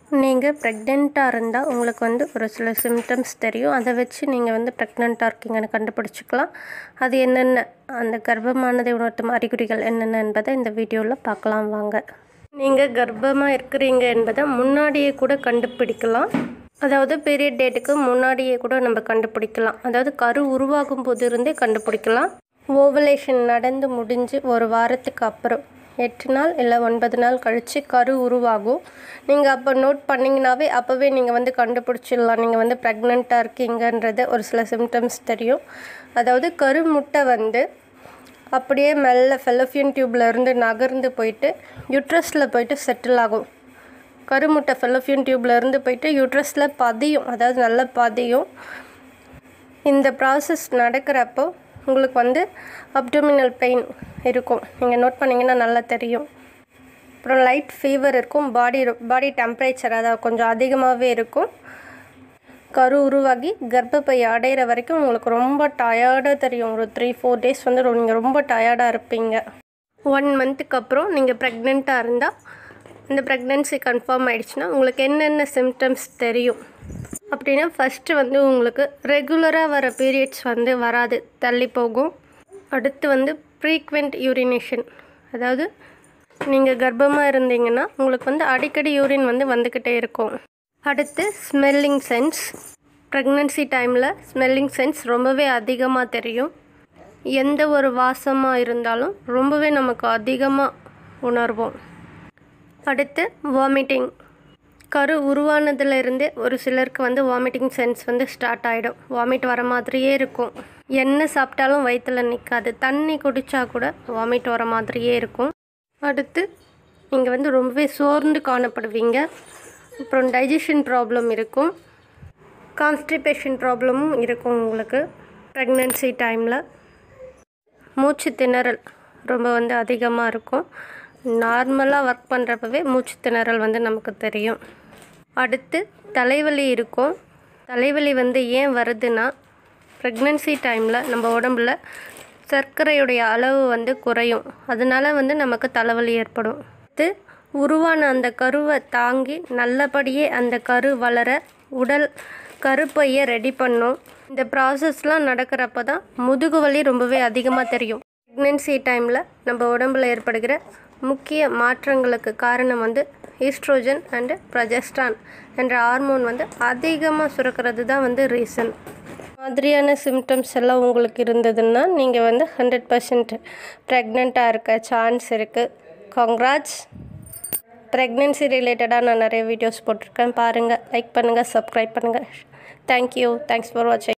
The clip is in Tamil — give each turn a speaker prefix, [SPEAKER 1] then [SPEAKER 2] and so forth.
[SPEAKER 1] நீங்கள் ப்ரெக்னெண்ட்டாக இருந்தால் உங்களுக்கு வந்து ஒரு சில சிம்டம்ஸ் தெரியும் அதை வச்சு நீங்கள் வந்து ப்ரெக்னெண்ட்டாக இருக்கீங்கன்னு கண்டுபிடிச்சிக்கலாம் அது என்னென்ன அந்த கர்ப்பமானதை உணர்த்தும் அறிகுறிகள் என்னென்ன என்பதை இந்த வீடியோவில் பார்க்கலாம் வாங்க நீங்கள் கர்ப்பமாக இருக்கிறீங்க என்பதை முன்னாடியே கூட கண்டுபிடிக்கலாம் அதாவது பீரியட் டேட்டுக்கு முன்னாடியே கூட நம்ம கண்டுபிடிக்கலாம் அதாவது கரு உருவாகும் போது இருந்தே கண்டுபிடிக்கலாம் ஓவலேஷன் நடந்து முடிஞ்சு ஒரு வாரத்துக்கு அப்புறம் எட்டு நாள் இல்லை ஒன்பது நாள் கழித்து கரு உருவாகும் நீங்கள் அப்போ நோட் பண்ணிங்கனாவே அப்போவே நீங்கள் வந்து கண்டுபிடிச்சிடலாம் நீங்கள் வந்து ப்ரெக்னெண்ட்டாக இருக்கீங்கன்றது ஒரு சில சிம்டம்ஸ் தெரியும் அதாவது கரு முட்டை வந்து அப்படியே மெல்ல ஃபெலோஃபியன் டியூப்ல இருந்து நகர்ந்து போயிட்டு யூட்ரஸில் போயிட்டு செட்டில் ஆகும் கருமுட்டை ஃபெலோஃபியன் டியூப்ல இருந்து போயிட்டு யூட்ரஸில் பதியும் அதாவது நல்லா பதியும் இந்த ப்ராசஸ் நடக்கிறப்போ உங்களுக்கு வந்து அப்டோமினல் பெயின் இருக்கும் நீங்கள் நோட் பண்ணிங்கன்னா நல்லா தெரியும் அப்புறம் லைட் ஃபீவர் இருக்கும் பாடி பாடி டெம்பரேச்சர் அதாவது கொஞ்சம் அதிகமாகவே இருக்கும் கரு உருவாகி கர்ப்பப்பை அடையிற வரைக்கும் உங்களுக்கு ரொம்ப டயர்டாக தெரியும் ஒரு த்ரீ ஃபோர் டேஸ் வந்து நீங்கள் ரொம்ப டயர்டாக இருப்பீங்க ஒன் மந்த்துக்கு அப்புறம் நீங்கள் ப்ரெக்னெண்ட்டாக இருந்தால் இந்த ப்ரெக்னென்சி கன்ஃபார்ம் ஆயிடுச்சுன்னா உங்களுக்கு என்னென்ன சிம்டம்ஸ் தெரியும் அப்படின்னா ஃபஸ்ட்டு வந்து உங்களுக்கு ரெகுலராக வர பீரியட்ஸ் வந்து வராது தள்ளி போகும் அடுத்து வந்து ஃப்ரீக்வெண்ட் யூரினேஷன் அதாவது நீங்கள் கர்ப்பமாக இருந்தீங்கன்னா உங்களுக்கு வந்து அடிக்கடி யூரின் வந்து வந்துக்கிட்டே இருக்கும் அடுத்து ஸ்மெல்லிங் சென்ஸ் ப்ரெக்னென்சி டைமில் ஸ்மெல்லிங் சென்ஸ் ரொம்பவே அதிகமாக தெரியும் எந்த ஒரு வாசமாக இருந்தாலும் ரொம்பவே நமக்கு அதிகமாக உணர்வோம் அடுத்து வாமிட்டிங் கரு உருவானதுலேருந்தே ஒரு சிலருக்கு வந்து வாமிட்டிங் சென்ஸ் வந்து ஸ்டார்ட் ஆகிடும் வாமிட் வர மாதிரியே இருக்கும் என்ன சாப்பிட்டாலும் வயிற்றில் நிற்காது தண்ணி குடித்தா கூட வாமிட் வர மாதிரியே இருக்கும் அடுத்து நீங்கள் வந்து ரொம்பவே சோர்ந்து காணப்படுவீங்க அப்புறம் டைஜஷன் ப்ராப்ளம் இருக்கும் கான்ஸ்டிபேஷன் ப்ராப்ளமும் இருக்கும் உங்களுக்கு ப்ரெக்னென்சி டைமில் மூச்சு திணறல் ரொம்ப வந்து அதிகமாக இருக்கும் நார்மலாக ஒர்க் பண்ணுறப்பவே மூச்சு திணறல் வந்து நமக்கு தெரியும் அடுத்து தலைவலி இருக்கும் தலைவலி வந்து ஏன் வருதுன்னா ப்ரெக்னென்சி டைமில் நம்ம உடம்புல சர்க்கரையுடைய அளவு வந்து குறையும் அதனால வந்து நமக்கு தலைவலி ஏற்படும் அடுத்து உருவான அந்த கருவை தாங்கி நல்லபடியே அந்த கரு வளர உடல் கருப்பையை ரெடி பண்ணும் இந்த ப்ராசஸ்லாம் நடக்கிறப்ப தான் முதுகு வலி ரொம்பவே அதிகமாக தெரியும் ப்ரெக்னென்சி டைமில் நம்ம உடம்புல ஏற்படுகிற முக்கிய மாற்றங்களுக்கு காரணம் வந்து ஈஸ்ட்ரோஜன் அண்டு ப்ரொஜெஸ்ட்ரான் என்ற ஹார்மோன் வந்து அதிகமாக சுரக்கிறது தான் வந்து ரீசன் மாதிரியான சிம்டம்ஸ் எல்லாம் உங்களுக்கு இருந்ததுன்னா நீங்கள் வந்து ஹண்ட்ரட் பர்சன்ட் ப்ரெக்னெண்ட்டாக இருக்க சான்ஸ் இருக்குது காங்க்ராட்ஸ் ப்ரெக்னென்சி ரிலேட்டடாக நான் நிறைய வீடியோஸ் போட்டிருக்கேன் பாருங்கள் லைக் பண்ணுங்கள் சப்ஸ்கிரைப் பண்ணுங்கள் தேங்க்யூ தேங்க்ஸ் ஃபார் வாட்சிங்